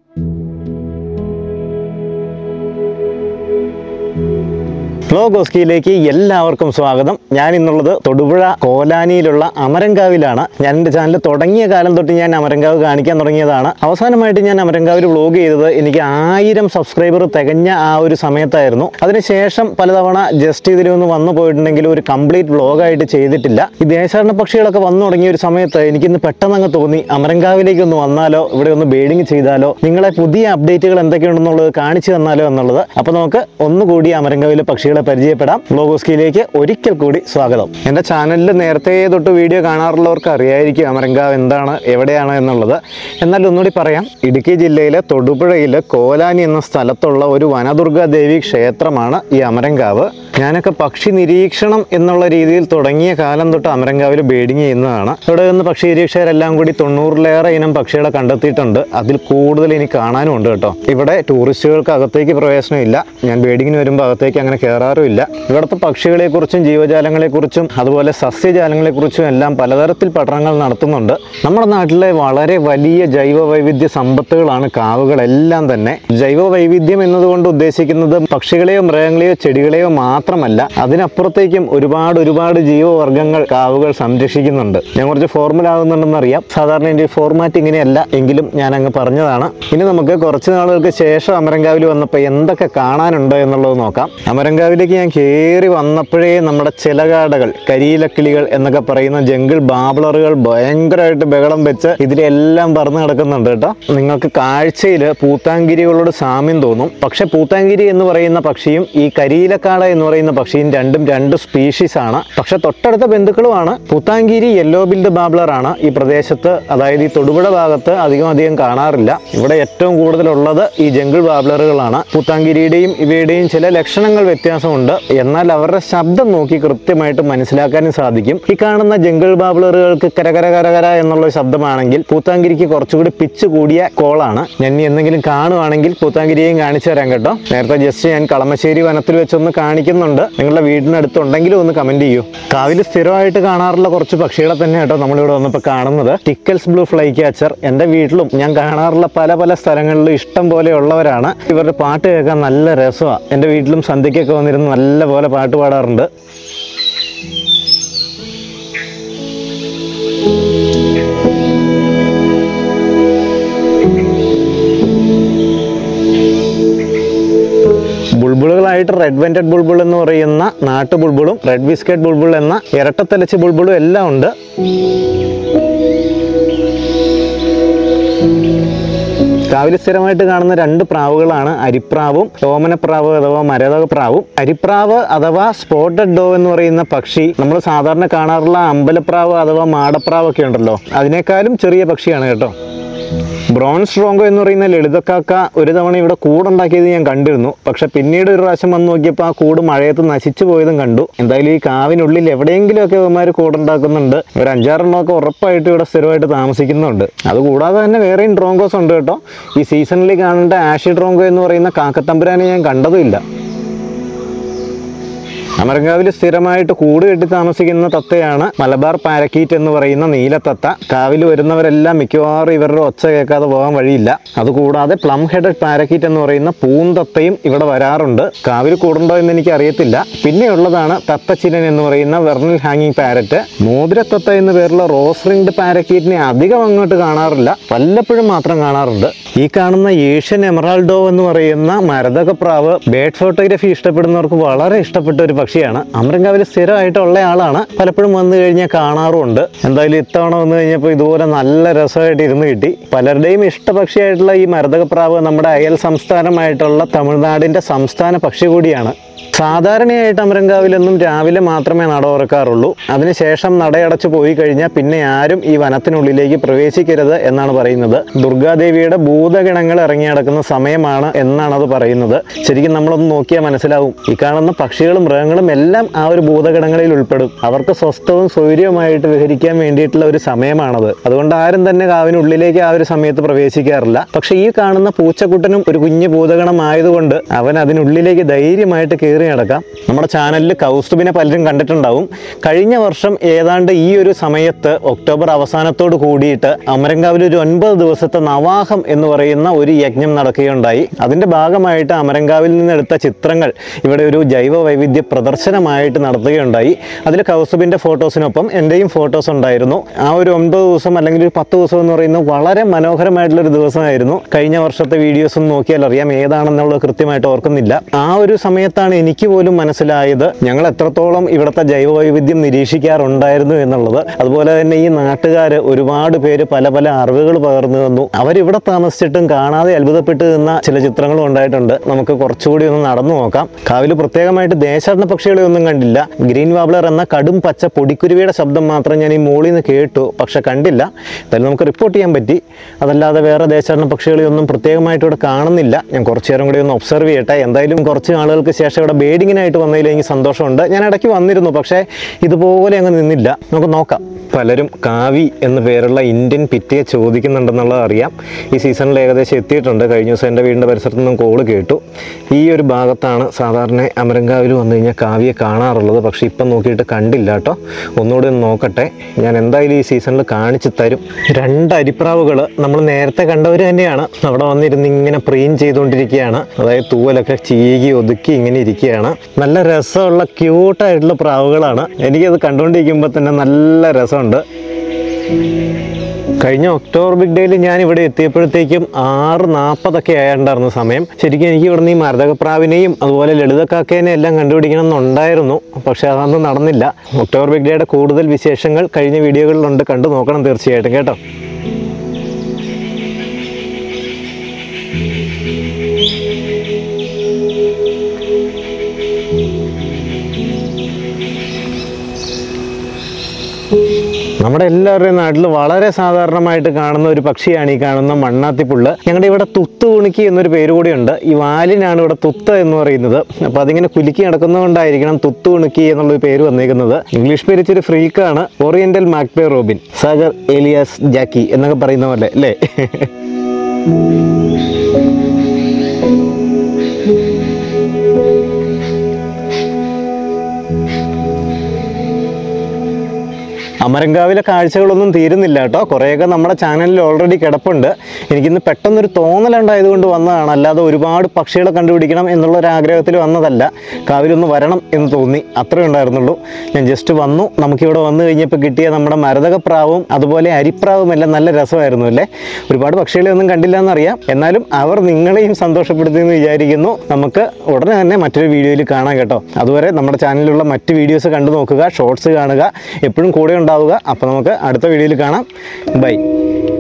ഫ്ലോഗോസ്കിയിലേക്ക് എല്ലാവർക്കും സ്വാഗതം ഞാൻ ഇന്നുള്ളത് തൊടുപുഴ കോലാനിയിലുള്ള അമരങ്കാവിലാണ് ഞാൻ എൻ്റെ ചാനൽ തുടങ്ങിയ കാലം തൊട്ട് ഞാൻ അമരങ്കാവ് കാണിക്കാൻ തുടങ്ങിയതാണ് അവസാനമായിട്ട് ഞാൻ അമരങ്കാവിൽ വ്ലോഗ് ചെയ്തത് എനിക്ക് ആയിരം സബ്സ്ക്രൈബർ തികഞ്ഞ ആ ഒരു സമയത്തായിരുന്നു അതിനുശേഷം പലതവണ ജസ്റ്റ് ഇതിലൊന്ന് വന്നു പോയിട്ടുണ്ടെങ്കിലും ഒരു കംപ്ലീറ്റ് വ്ലോഗായിട്ട് ചെയ്തിട്ടില്ല ഈ ദേശാടന പക്ഷികളൊക്കെ വന്നു തുടങ്ങിയ ഒരു സമയത്ത് എനിക്കിന്ന് പെട്ടെന്ന് അങ്ങ് തോന്നി അമരങ്കാവിലേക്ക് ഒന്ന് വന്നാലോ ഇവിടെ ഒന്ന് ബേഡിങ് ചെയ്താലോ നിങ്ങളെ പുതിയ അപ്ഡേറ്റുകൾ എന്തൊക്കെയുണ്ടെന്നുള്ളത് കാണിച്ചു തന്നാലോ എന്നുള്ളത് അപ്പോൾ നമുക്ക് ഒന്നുകൂടി അമരങ്കാവിലെ പക്ഷികളെ പരിചയപ്പെടാം ലോഗോസ്കിയിലേക്ക് ഒരിക്കൽ കൂടി സ്വാഗതം എൻ്റെ ചാനലിൽ നേരത്തെ തൊട്ട് വീഡിയോ കാണാറുള്ളവർക്ക് അറിയായിരിക്കും അമരങ്കാവ് എന്താണ് എവിടെയാണ് എന്നുള്ളത് എന്നാൽ ഒന്നുകൂടി പറയാം ഇടുക്കി ജില്ലയിലെ തൊടുപുഴയിലെ കോലാനി എന്ന സ്ഥലത്തുള്ള ഒരു വനദുർഗ ദേവി ക്ഷേത്രമാണ് ഈ അമരങ്കാവ് ഞാനൊക്കെ പക്ഷി നിരീക്ഷണം എന്നുള്ള രീതിയിൽ തുടങ്ങിയ കാലം തൊട്ട് അമരങ്കാവിൽ ബേഡിങ് ചെയ്യുന്നതാണ് ഇവിടെ നിന്ന് പക്ഷി നിരീക്ഷകരെല്ലാം കൂടി തൊണ്ണൂറിലേറെ ഇനം പക്ഷികളെ കണ്ടെത്തിയിട്ടുണ്ട് അതിൽ കൂടുതൽ ഇനി കാണാനും ഉണ്ട് കേട്ടോ ഇവിടെ ടൂറിസ്റ്റുകൾക്ക് അകത്തേക്ക് പ്രവേശനമില്ല ഞാൻ ബേഡിങ്ങിന് വരുമ്പോൾ അകത്തേക്ക് അങ്ങനെ കയറാറുമില്ല ഇവിടുത്തെ പക്ഷികളെക്കുറിച്ചും ജീവജാലങ്ങളെക്കുറിച്ചും അതുപോലെ സസ്യജാലങ്ങളെക്കുറിച്ചും എല്ലാം പലതരത്തിൽ പഠനങ്ങൾ നടത്തുന്നുണ്ട് നമ്മുടെ നാട്ടിലെ വളരെ വലിയ ജൈവ വൈവിധ്യ സമ്പത്തുകളാണ് കാവുകളെല്ലാം തന്നെ ജൈവ വൈവിധ്യം എന്നതുകൊണ്ട് ഉദ്ദേശിക്കുന്നത് പക്ഷികളെയോ മൃഗങ്ങളെയോ ചെടികളെയോ മാത്രമല്ല അതിനപ്പുറത്തേക്കും ഒരുപാട് ഒരുപാട് ജീവവർഗ്ഗങ്ങൾ കാവുകൾ സംരക്ഷിക്കുന്നുണ്ട് ഞാൻ കുറച്ച് ഫോർമുല ആകുന്നുണ്ടെന്ന് അറിയാം സാധാരണ എൻ്റെ ഫോർമാറ്റ് ഇങ്ങനെയല്ല എങ്കിലും ഞാൻ അങ്ങ് പറഞ്ഞതാണ് ഇനി നമുക്ക് കുറച്ച് നാളുകൾക്ക് ശേഷം അമരങ്കാവിൽ വന്നപ്പോൾ എന്തൊക്കെ കാണാനുണ്ട് എന്നുള്ളത് നോക്കാം അമരങ്കാവിലേക്ക് ഞാൻ കയറി വന്നപ്പോഴേ നമ്മുടെ ചിലകാടകൾ കരിയിലക്കിളികൾ എന്നൊക്കെ പറയുന്ന ജംഗിൾ ബാബ്ലറുകൾ ഭയങ്കരമായിട്ട് ബഹളം വെച്ച് ഇതിലെല്ലാം പറന്ന് കിടക്കുന്നുണ്ട് കേട്ടോ നിങ്ങൾക്ക് കാഴ്ചയിൽ പൂത്താങ്കിരികളോട് സാമ്യം തോന്നും പക്ഷെ പൂത്താങ്കിരി എന്ന് പറയുന്ന പക്ഷിയും ഈ കരിയിലക്കാട എന്ന് പറയുന്ന പക്ഷിയും രണ്ടും രണ്ട് സ്പീഷീസ് ആണ് പക്ഷെ തൊട്ടടുത്ത ബന്ധുക്കളുമാണ് പൂത്താങ്കിരി യെല്ലോ ബിൽഡ് ബാബ്ലർ ആണ് ഈ പ്രദേശത്ത് അതായത് ഈ തൊടുപുഴ ഭാഗത്ത് അധികം അധികം കാണാറില്ല ഇവിടെ ഏറ്റവും കൂടുതലുള്ളത് ഈ ജംഗിൾ ബാബ്ലറുകളാണ് പൂത്താങ്കിരിയുടെയും ഇവയുടെയും ചില ലക്ഷണങ്ങൾ വ്യത്യാസമുണ്ട് എന്നാൽ അവരുടെ ശബ്ദം നോക്കി കൃത്യമായിട്ട് മനസ്സിലാക്കാനും സാധിക്കും ഈ കാണുന്ന ജംഗിൾ ബാബ്ലറുകൾക്ക് കരകര കരകര എന്നുള്ള ശബ്ദമാണെങ്കിൽ പൂത്താങ്കിരിക്ക് കുറച്ചുകൂടി പിച്ച് കൂടിയ കോളാണ് ഞാൻ ഇനി എന്തെങ്കിലും കാണുവാണെങ്കിൽ പൂത്താങ്കിരിയെയും കാണിച്ചു തരാം കേട്ടോ നേരത്തെ ജസ്റ്റ് ഞാൻ കളമശ്ശേരി വനത്തിൽ വെച്ചൊന്ന് കാണിക്കുന്നുണ്ട് നിങ്ങളുടെ വീടിനടുത്തുണ്ടെങ്കിലും ഒന്ന് കമന്റ് ചെയ്യൂ കാവിൽ സ്ഥിരമായിട്ട് കാണാറുള്ള കുറച്ച് പക്ഷികളെ തന്നെ കേട്ടോ നമ്മളിവിടെ വന്നപ്പോൾ കാണുന്നത് ടിക്കൽസ് ബ്ലൂ ഫ്ലൈ ക്യാച്ചർ എൻ്റെ വീട്ടിലും ഞാൻ കാണാറുള്ള പല പല സ്ഥലങ്ങളിലും ഇഷ്ടം പോലെ ഉള്ളവരാണ് ഇവരുടെ പാട്ട് കേൾക്കാൻ നല്ല രസമാണ് എൻ്റെ വീട്ടിലും സന്ധ്യയ്ക്കൊക്കെ വന്നിരുന്ന് നല്ല പോലെ പാട്ട് പാടാറുണ്ട് ബുൾബുളുകളായിട്ട് റെഡ് വെൻറ്റഡ് ബുൾബുൾ എന്ന് പറയുന്ന നാട്ടു ബുൾബുളും റെഡ് ബിസ്ക്കറ്റ് ബുൾബുൾ എന്ന ഇരട്ടത്തലച്ച് ബുൾബുളും എല്ലാം ഉണ്ട് കാവിൽ സ്ഥിരമായിട്ട് കാണുന്ന രണ്ട് പ്രാവുകളാണ് അരിപ്രാവും ഓമനപ്രാവ് അഥവാ മരതക പ്രാവും അരിപ്രാവ് അഥവാ സ്പോട്ടഡ് ഡോ എന്ന് പറയുന്ന പക്ഷി നമ്മൾ സാധാരണ കാണാറുള്ള അമ്പലപ്രാവ് അഥവാ മാടപ്രാവ് ഒക്കെ ഉണ്ടല്ലോ അതിനേക്കാളും ചെറിയ പക്ഷിയാണ് കേട്ടോ ബ്രോൺ സ്ട്രോങ്കോ എന്ന് പറയുന്ന ലളിതക്കാക്ക ഒരു തവണ ഇവിടെ കൂടുണ്ടാക്കിയത് ഞാൻ കണ്ടിരുന്നു പക്ഷെ പിന്നീട് ഒരു പ്രാവശ്യം വന്ന് നോക്കിയപ്പോൾ ആ കൂട് മഴയത്ത് നശിച്ചു പോയതും കണ്ടു എന്തായാലും ഈ കാവിനുള്ളിൽ എവിടെയെങ്കിലുമൊക്കെ ഇവന്മാർ കൂടുണ്ടാക്കുന്നുണ്ട് ഒരു അഞ്ചാറെണ്ണമൊക്കെ ഉറപ്പായിട്ട് ഇവിടെ സ്ഥിരമായിട്ട് താമസിക്കുന്നുണ്ട് അതുകൂടാതെ തന്നെ വേറെയും ഡ്രോങ്കോസ് ഉണ്ട് കേട്ടോ ഈ സീസണിൽ കാണേണ്ട ആഷി ഡ്രോങ്കോ എന്ന് പറയുന്ന കാക്കത്തമ്പുരാനെ ഞാൻ കണ്ടതുമില്ല അമരങ്കാവിൽ സ്ഥിരമായിട്ട് കൂട് കെട്ടി താമസിക്കുന്ന തത്തയാണ് മലബാർ പാരക്കീറ്റ് എന്ന് പറയുന്ന നീലത്തത്ത കാവിൽ വരുന്നവരെല്ലാം മിക്കവാറും ഇവരുടെ ഒച്ച കേൾക്കാതെ പോകാൻ വഴിയില്ല അതുകൂടാതെ പ്ലം ഹെഡഡ് പാരക്കീറ്റ് എന്ന് പറയുന്ന പൂന്തത്തയും ഇവിടെ വരാറുണ്ട് കാവിൽ കൂടുണ്ടോ എന്ന് എനിക്ക് അറിയത്തില്ല പിന്നെയുള്ളതാണ് തത്തച്ചിലൻ എന്ന് പറയുന്ന വെർണൽ ഹാങ്ങിങ് പാരറ്റ് മോതിരത്തത്ത എന്ന് പേരുള്ള റോസ് റിംഗ്ഡ് പാരക്കീറ്റിനെ അധികം അങ്ങോട്ട് കാണാറില്ല വല്ലപ്പോഴും മാത്രം കാണാറുണ്ട് ഈ കാണുന്ന ഏഷ്യൻ എമറാൾഡോ എന്ന് പറയുന്ന മരതകപ്രാവ് ബേഡ് ഫോട്ടോഗ്രാഫി ഇഷ്ടപ്പെടുന്നവർക്ക് വളരെ ഇഷ്ടപ്പെട്ട ഒരു പക്ഷിയാണ് അമരങ്കാവിൽ സ്ഥിരമായിട്ടുള്ള ആളാണ് പലപ്പോഴും വന്നു കഴിഞ്ഞാൽ കാണാറുമുണ്ട് എന്തായാലും ഇത്തവണ വന്നു കഴിഞ്ഞപ്പോൾ ഇതുപോലെ നല്ല രസമായിട്ട് ഇരുന്ന് കിട്ടി പലരുടെയും ഇഷ്ടപക്ഷിയായിട്ടുള്ള ഈ മരതകപ്രാവ് നമ്മുടെ അയൽ സംസ്ഥാനമായിട്ടുള്ള തമിഴ്നാടിൻ്റെ സംസ്ഥാന പക്ഷി കൂടിയാണ് സാധാരണയായിട്ട് അമരങ്കാവിലെന്നും രാവിലെ മാത്രമേ നട തുറക്കാറുള്ളൂ അതിനുശേഷം നടയടച്ചു പോയി കഴിഞ്ഞാൽ പിന്നെ ആരും ഈ വനത്തിനുള്ളിലേക്ക് പ്രവേശിക്കരുത് എന്നാണ് പറയുന്നത് ദുർഗാദേവിയുടെ ഭൂതഗണങ്ങൾ ഇറങ്ങി നടക്കുന്ന സമയമാണ് എന്നാണ് അത് പറയുന്നത് ശരിക്കും നമ്മളൊന്ന് നോക്കിയാൽ മനസ്സിലാവും ഈ കാണുന്ന പക്ഷികളും മൃഗങ്ങളും എല്ലാം ആ ഒരു ഭൂതഗണങ്ങളിൽ ഉൾപ്പെടും അവർക്ക് സ്വസ്ഥവും സൗകര്യവുമായിട്ട് വിഹരിക്കാൻ വേണ്ടിയിട്ടുള്ള ഒരു സമയമാണത് അതുകൊണ്ട് ആരും തന്നെ കാവിനുള്ളിലേക്ക് ആ ഒരു സമയത്ത് പ്രവേശിക്കാറില്ല പക്ഷെ ഈ കാണുന്ന പൂച്ചക്കുട്ടനും ഒരു കുഞ്ഞു ഭൂതഗണം ആയതുകൊണ്ട് അവൻ അതിനുള്ളിലേക്ക് ധൈര്യമായിട്ട് കയറി നടക്കാം നമ്മുടെ ചാനലിൽ കൗസ്തുബിനെ പലരും കണ്ടിട്ടുണ്ടാവും കഴിഞ്ഞ വർഷം ഏതാണ്ട് ഈ ഒരു സമയത്ത് ഒക്ടോബർ അവസാനത്തോട് കൂടിയിട്ട് അമരങ്കാവിൽ ഒരു ഒൻപത് ദിവസത്തെ നവാഹം എന്ന് പറയുന്ന ഒരു യജ്ഞം നടക്കുകയുണ്ടായി അതിൻ്റെ ഭാഗമായിട്ട് അമരങ്കാവിൽ നിന്നെടുത്ത ചിത്രങ്ങൾ ഇവിടെ ഒരു ജൈവ വൈവിധ്യ പ്രദർശനമായിട്ട് നടത്തുകയുണ്ടായി അതിൽ കൗസ്തുബിൻ്റെ ഫോട്ടോസിനൊപ്പം എൻ്റെയും ഫോട്ടോസ് ഉണ്ടായിരുന്നു ആ ഒരു ഒൻപത് ദിവസം അല്ലെങ്കിൽ ഒരു പത്ത് ദിവസം എന്ന് പറയുന്നത് വളരെ മനോഹരമായിട്ടുള്ളൊരു ദിവസമായിരുന്നു കഴിഞ്ഞ വർഷത്തെ വീഡിയോസ് ഒന്ന് നോക്കിയാൽ അറിയാം ഏതാണെന്നുള്ളത് കൃത്യമായിട്ട് ഓർക്കുന്നില്ല ആ ഒരു സമയത്താണ് എനിക്ക് പോലും മനസ്സിലായത് ഞങ്ങൾ എത്രത്തോളം ഇവിടുത്തെ ജൈവ വൈവിധ്യം നിരീക്ഷിക്കാറുണ്ടായിരുന്നു എന്നുള്ളത് അതുപോലെ തന്നെ ഈ നാട്ടുകാർ ഒരുപാട് പേര് പല പല അറിവുകൾ പകർന്നു തന്നു അവരിവിടെ താമസിച്ചിട്ടും കാണാതെ അത്ഭുതപ്പെട്ട് നിന്ന ചില ചിത്രങ്ങളും ഉണ്ടായിട്ടുണ്ട് നമുക്ക് കുറച്ചുകൂടി ഒന്ന് നടന്നു നോക്കാം കാവിൽ പ്രത്യേകമായിട്ട് ദേശാടന പക്ഷികളെ ഒന്നും കണ്ടില്ല ഗ്രീൻ വാബ്ലർ എന്ന കടും പച്ച പൊടിക്കുരുവിയുടെ ശബ്ദം മാത്രം ഞാൻ ഈ മുകളിൽ നിന്ന് കേട്ടു പക്ഷെ കണ്ടില്ല എന്തായാലും നമുക്ക് റിപ്പോർട്ട് ചെയ്യാൻ പറ്റി അതല്ലാതെ വേറെ ദേശാടന പക്ഷികളെ ഒന്നും പ്രത്യേകമായിട്ട് ഇവിടെ കാണുന്നില്ല ഞാൻ കുറച്ചു നേരം കൂടി ഒന്ന് ഒബ്സർവ് ചെയ്യട്ടെ എന്തായാലും കുറച്ച് നാളുകൾക്ക് ശേഷം ഇവിടെ ബേഡിങ്ങിനായിട്ട് വന്നതിൽ എനിക്ക് സന്തോഷമുണ്ട് ഞാൻ ഇടയ്ക്ക് വന്നിരുന്നു പക്ഷേ ഇതുപോലെ അങ്ങ് നിന്നില്ല നമുക്ക് നോക്കാം പലരും കാവി എന്ന പേരുള്ള ഇന്ത്യൻ പിറ്റിയെ ചോദിക്കുന്നുണ്ടെന്നുള്ളത് അറിയാം ഈ സീസണിൽ ഏകദേശം എത്തിയിട്ടുണ്ട് കഴിഞ്ഞ ദിവസം എൻ്റെ വീടിൻ്റെ പരിസരത്ത് നിന്നും കോള് കേട്ടു ഈ ഒരു ഭാഗത്താണ് സാധാരണ അമരങ്കാവിൽ വന്നു കഴിഞ്ഞാൽ കാവിയെ കാണാറുള്ളത് പക്ഷേ ഇപ്പം നോക്കിയിട്ട് കണ്ടില്ല കേട്ടോ ഒന്നുകൂടി ഒന്ന് നോക്കട്ടെ ഞാൻ എന്തായാലും ഈ സീസണിൽ കാണിച്ചു തരും രണ്ട് അരിപ്രാവുകൾ നമ്മൾ നേരത്തെ കണ്ടവർ തന്നെയാണ് അവിടെ വന്നിരുന്ന് ഇങ്ങനെ പ്രീൻ ചെയ്തുകൊണ്ടിരിക്കുകയാണ് അതായത് തൂവലൊക്കെ ചീകി ഒതുക്കി ഇങ്ങനെ ഇരിക്കുകയാണ് നല്ല രസമുള്ള ക്യൂട്ടായിട്ടുള്ള പ്രാവുകളാണ് എനിക്കത് കണ്ടുകൊണ്ടിരിക്കുമ്പോൾ തന്നെ നല്ല രസമുണ്ട് കഴിഞ്ഞ ഒക്ടോബർ ബിഗ് ഡേയിൽ ഞാൻ ഇവിടെ എത്തിയപ്പോഴത്തേക്കും ആറ് നാൽപ്പതൊക്കെ ആയിട്ടുണ്ടായിരുന്നു സമയം ശരിക്കും എനിക്ക് ഇവിടുന്ന് ഈ മരതകപ്രാവിനെയും അതുപോലെ ലളിതക്കാക്കേനെയും എല്ലാം കണ്ടുപിടിക്കണം എന്നുണ്ടായിരുന്നു പക്ഷേ അതൊന്നും നടന്നില്ല ഒക്ടോബർ ബിഗ് ഡേയുടെ കൂടുതൽ വിശേഷങ്ങൾ കഴിഞ്ഞ വീഡിയോകളിലുണ്ട് കണ്ടു നോക്കണം തീർച്ചയായിട്ടും കേട്ടോ നമ്മുടെ എല്ലാവരുടെയും നാട്ടിൽ വളരെ സാധാരണമായിട്ട് കാണുന്ന ഒരു പക്ഷിയാണ് ഈ കാണുന്ന മണ്ണാത്തിപ്പുള്ള് ഞങ്ങളുടെ ഇവിടെ തുത്ത് കുണുക്കി എന്നൊരു പേര് കൂടിയുണ്ട് ഈ വാലിനാണ് ഇവിടെ തുത്ത് എന്ന് പറയുന്നത് അപ്പോൾ അതിങ്ങനെ കുലുക്കി നടക്കുന്നതുകൊണ്ടായിരിക്കണം തുത്ത് കുണുക്കി എന്നുള്ളൊരു പേര് വന്നേക്കുന്നത് ഇംഗ്ലീഷ് പേര് ഇച്ചിരി ഫ്രീക്കാണ് oriental magpie robin Sagar alias Jacky എന്നൊക്കെ പറയുന്ന പോലെ അല്ലേ അമരങ്കാവിലെ കാഴ്ചകളൊന്നും തീരുന്നില്ല കേട്ടോ കുറേയൊക്കെ നമ്മുടെ ചാനലിൽ ഓൾറെഡി കിടപ്പുണ്ട് എനിക്കിന്ന് പെട്ടെന്നൊരു തോന്നലുണ്ടായതുകൊണ്ട് വന്നതാണ് അല്ലാതെ ഒരുപാട് പക്ഷികളെ കണ്ടുപിടിക്കണം എന്നുള്ള ഒരു ആഗ്രഹത്തിൽ വന്നതല്ല കാവിലൊന്ന് വരണം എന്ന് തോന്നി അത്രേ ഉണ്ടായിരുന്നുള്ളൂ ഞാൻ ജസ്റ്റ് വന്നു നമുക്കിവിടെ വന്നു കഴിഞ്ഞപ്പോൾ കിട്ടിയ നമ്മുടെ മരതകപ്രാവും അതുപോലെ അരിപ്രാവും എല്ലാം നല്ല രസമായിരുന്നു അല്ലേ ഒരുപാട് പക്ഷികളെ ഒന്നും കണ്ടില്ല എന്നറിയാം എന്നാലും അവർ നിങ്ങളെയും സന്തോഷപ്പെടുത്തിയെന്ന് വിചാരിക്കുന്നു നമുക്ക് ഉടനെ തന്നെ മറ്റൊരു വീഡിയോയിൽ കാണാം കേട്ടോ അതുവരെ നമ്മുടെ ചാനലിലുള്ള മറ്റ് വീഡിയോസ് കണ്ടു നോക്കുക ഷോർട്സ് കാണുക എപ്പോഴും കൂടെ ഉണ്ടാവുക അപ്പോൾ നമുക്ക് അടുത്ത വീഡിയോയിൽ കാണാം ബൈ